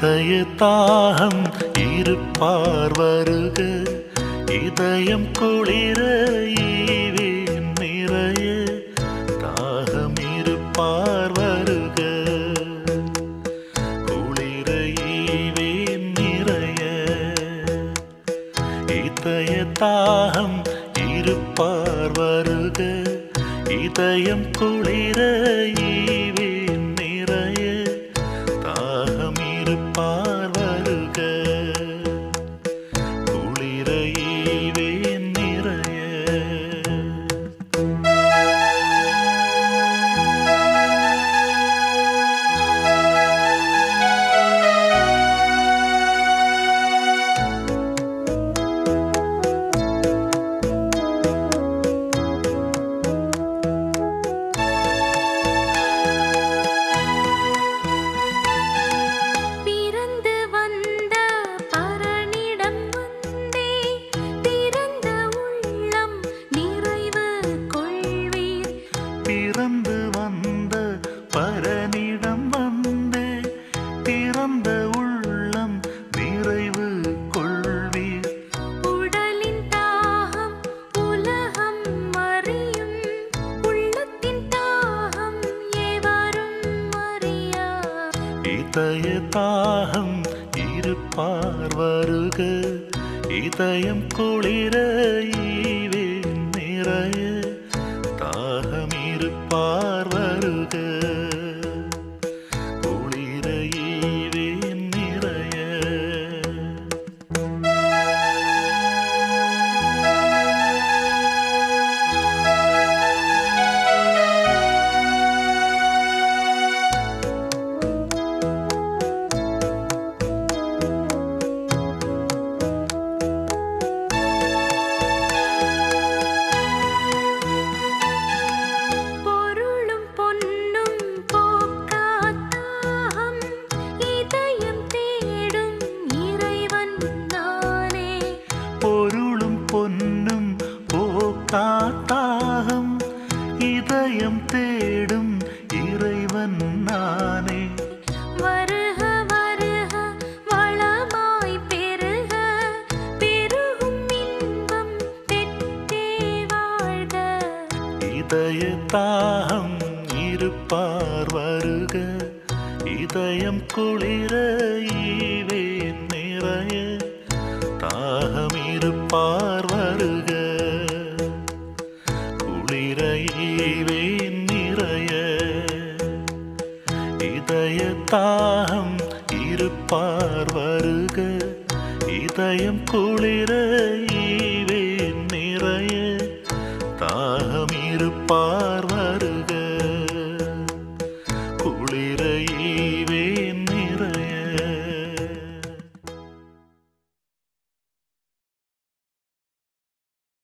இதய தாகம் இருப்பார் வருக இதயம் குளிர ஈவேன் நிறைய தாகம் இருப்பார் வருக குளிர ஈவேன் நிறைய இதய தாகம் இருப்பார் வருக இதயம் குளிர ஈவேன் நிறைய தாகம் இருப்பார் வருக குளிர ஈவேன் நிறைய பிறந்து வந்த பரனிடம் வந்தே திறந்த உள்ளம் நிறைவு கொள்வீர் பிறந்து வந்த பரனிடம் வந்தே பிறந்த உள்ளம் நிறைவு கொள்வீர் உடலின் தாகம் உலகம் அறியும் உள்ளத்தின் தாகம் எவரும் அறியார் இதய தாகம் இருப்பார் வருக இதயம் குளிர ஈவேன் நிறைய தாகம் இருப்பார் வருக குளிர ஈவேன் நிறைய பொருளும் பொன்னும் போக்காத்தாகம் இதயம் தேடும் இறைவன் நானே பொருளும் பொன்னும் போக்காத்தாகம் இதயம் தேடும் இறைவன் நானே வருக வருக வளமாய் பெருக பெருகும் இன்பம் பெற்றே வாழ்க இதய தாகம் இருப்பார் வருக இதயம் குளிர ஈவேன் நிறைய தாகம் இருப்பார் வருக குளிர ஈவேன் நிறைய இதய தாகம் இருப்பார் வருக இதயம் குளிர ஈவேன் நிறைய தாகம் இருப்பார் வருக